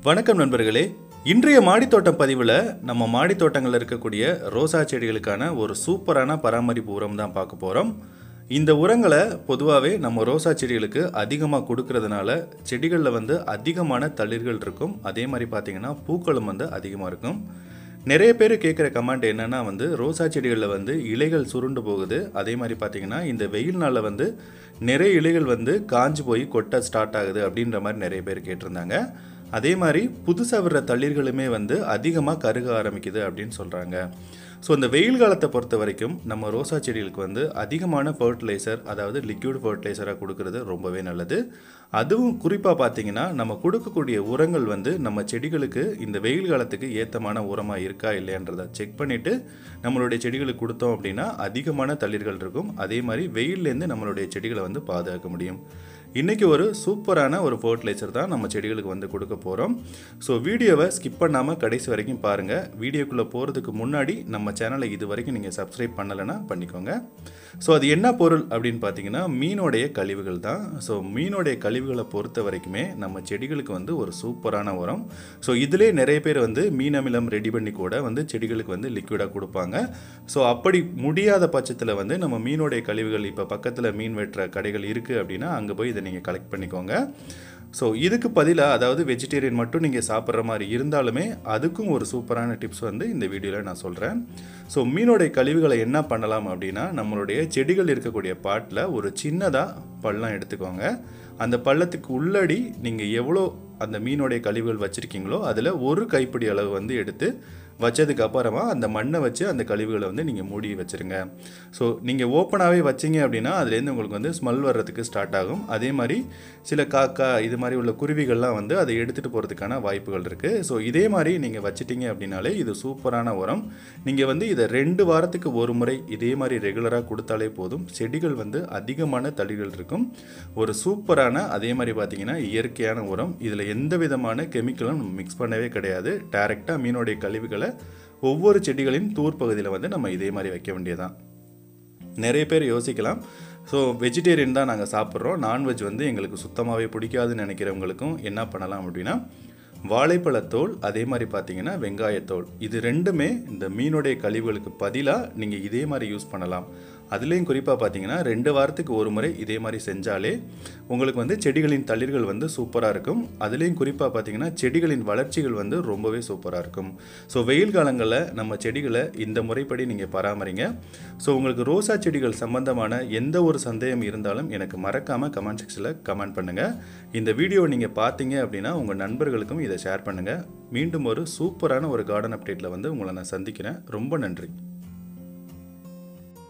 வணக்கம் நண்பர்களே இன்றைய மாடித்தோட்டம் பதிவில் நம்ம மாடித்தோட்டங்களில் இருக்கக்கூடிய ரோசா செடிகளுக்கான ஒரு சூப்பரான பராமரிப்பு உரம் தான் பார்க்க போகிறோம் இந்த உரங்களை பொதுவாகவே நம்ம ரோசா செடிகளுக்கு அதிகமாக கொடுக்கறதுனால செடிகளில் வந்து அதிகமான தளிர்கள் இருக்கும் அதே மாதிரி பார்த்தீங்கன்னா பூக்களும் வந்து அதிகமாக இருக்கும் நிறைய பேர் கேட்குற கமெண்ட் என்னென்னா வந்து ரோசா செடிகளில் வந்து இலைகள் சுருண்டு போகுது அதே மாதிரி பார்த்தீங்கன்னா இந்த வெயில் நாளில் வந்து நிறைய இலைகள் வந்து காஞ்சு போய் கொட்ட ஸ்டார்ட் ஆகுது அப்படின்ற மாதிரி நிறைய பேர் கேட்டிருந்தாங்க அதே மாதிரி புதுசாக வர்ற தளிர்களுமே வந்து அதிகமாக கருக ஆரம்பிக்குது அப்படின்னு சொல்கிறாங்க ஸோ இந்த வெயில் காலத்தை பொறுத்த வரைக்கும் நம்ம ரோசா செடிகளுக்கு வந்து அதிகமான ஃபர்டிலைசர் அதாவது லிக்யூட் ஃபர்டிலைசராக கொடுக்கறது ரொம்பவே நல்லது அதுவும் குறிப்பாக பார்த்தீங்கன்னா நம்ம கொடுக்கக்கூடிய உரங்கள் வந்து நம்ம செடிகளுக்கு இந்த வெயில் காலத்துக்கு ஏத்தமான உரமாக இருக்கா இல்லையான்றதை செக் பண்ணிவிட்டு நம்மளுடைய செடிகளுக்கு கொடுத்தோம் அப்படின்னா அதிகமான தளிர்கள் இருக்கும் அதே மாதிரி வெயில்லேருந்து நம்மளுடைய செடிகளை வந்து பாதுகாக்க முடியும் இன்றைக்கி ஒரு சூப்பரான ஒரு ஃபர்டிலைசர் தான் நம்ம செடிகளுக்கு வந்து கொடுக்க போகிறோம் ஸோ வீடியோவை ஸ்கிப் பண்ணாமல் கடைசி வரைக்கும் பாருங்கள் வீடியோக்குள்ளே போகிறதுக்கு முன்னாடி நம்ம சேனலை இது வரைக்கும் நீங்கள் சப்ஸ்கிரைப் பண்ணலைன்னா பண்ணிக்கோங்க ஸோ அது என்ன பொருள் அப்படின்னு பார்த்தீங்கன்னா மீனோடைய கழிவுகள் தான் ஸோ மீனோடைய கழிவுகளை பொறுத்த வரைக்குமே நம்ம செடிகளுக்கு வந்து ஒரு சூப்பரான உரம் ஸோ இதிலே நிறைய பேர் வந்து மீன் அமிலம் ரெடி பண்ணி கூட வந்து செடிகளுக்கு வந்து லிக்விடாக கொடுப்பாங்க ஸோ அப்படி முடியாத பட்சத்தில் வந்து நம்ம மீனோடைய கழிவுகள் இப்போ பக்கத்தில் மீன் வெட்டுற கடைகள் இருக்குது அப்படின்னா அங்கே போய் இதை நீங்கள் கலெக்ட் பண்ணிக்கோங்க ஸோ இதுக்கு பதிலாக அதாவது வெஜிடேரியன் மட்டும் நீங்கள் சாப்பிட்ற மாதிரி இருந்தாலுமே அதுக்கும் ஒரு சூப்பரான டிப்ஸ் வந்து இந்த வீடியோவில் நான் சொல்கிறேன் ஸோ மீனோடைய கழிவுகளை என்ன பண்ணலாம் அப்படின்னா நம்மளுடைய செடிகள் இருக்கக்கூடிய பாட்டில் ஒரு சின்னதாக பள்ளம் எடுத்துக்கோங்க அந்த பள்ளத்துக்கு உள்ளடி நீங்கள் எவ்வளோ அந்த மீனோடைய கழிவுகள் வச்சுருக்கீங்களோ அதில் ஒரு கைப்பிடி அளவு வந்து எடுத்து வச்சதுக்கு அப்புறமா அந்த மண்ணை வச்சு அந்த கழிவுகளை வந்து நீங்கள் மூடி வச்சுருங்க ஸோ நீங்கள் ஓப்பனாகவே வச்சிங்க அப்படின்னா அதுலேருந்து உங்களுக்கு வந்து ஸ்மெல் வர்றதுக்கு ஸ்டார்ட் ஆகும் அதே மாதிரி சில காக்கா இது மாதிரி உள்ள குருவிகள்லாம் வந்து அதை எடுத்துகிட்டு போகிறதுக்கான வாய்ப்புகள் இருக்குது ஸோ இதே மாதிரி நீங்கள் வச்சிட்டிங்க அப்படின்னாலே இது சூப்பரான உரம் நீங்கள் வந்து இதை ரெண்டு வாரத்துக்கு ஒரு முறை இதே மாதிரி ரெகுலராக கொடுத்தாலே போதும் செடிகள் வந்து அதிகமான தளிர்கள் இருக்கும் ஒரு சூப்பரான அதே மாதிரி பார்த்தீங்கன்னா இயற்கையான உரம் இதில் எந்த விதமான கெமிக்கலும் மிக்ஸ் பண்ணவே கிடையாது டைரெக்டாக மீனுடைய கழிவுகளை ஒவ்வொரு செடிகளின் தூர் பகுதியில் வந்து நம்ம இதே மாதிரி வைக்க வேண்டியதான் நிறைய பேர் யோசிக்கலாம் ஸோ வெஜிடேரியன் தான் நாங்கள் சாப்பிட்றோம் நான்வெஜ் வந்து எங்களுக்கு சுத்தமாகவே பிடிக்காதுன்னு நினைக்கிறவங்களுக்கும் என்ன பண்ணலாம் அப்படின்னா வாழைப்பழத்தோல் அதே மாதிரி பார்த்தீங்கன்னா வெங்காயத்தோல் இது ரெண்டுமே இந்த மீனுடைய கழிவுகளுக்கு பதிலாக நீங்கள் இதே மாதிரி யூஸ் பண்ணலாம் அதுலேயும் குறிப்பாக பார்த்தீங்கன்னா ரெண்டு வாரத்துக்கு ஒரு முறை இதே மாதிரி செஞ்சாலே உங்களுக்கு வந்து செடிகளின் தளிர்கள் வந்து சூப்பராக இருக்கும் அதுலேயும் குறிப்பாக பார்த்தீங்கன்னா செடிகளின் வளர்ச்சிகள் வந்து ரொம்பவே சூப்பராக இருக்கும் ஸோ வெயில் காலங்களில் நம்ம செடிகளை இந்த முறைப்படி நீங்கள் பராமரிங்க ஸோ உங்களுக்கு ரோசா செடிகள் சம்பந்தமான எந்த ஒரு சந்தேகம் இருந்தாலும் எனக்கு மறக்காமல் கமெண்ட் செக்ஷனில் கமெண்ட் பண்ணுங்கள் இந்த வீடியோவை நீங்கள் பார்த்தீங்க அப்படின்னா உங்கள் நண்பர்களுக்கும் இதை ஷேர் பண்ணுங்கள் மீண்டும் ஒரு சூப்பரான ஒரு கார்டன் அப்டேட்டில் வந்து உங்களை நான் சந்திக்கிறேன் ரொம்ப நன்றி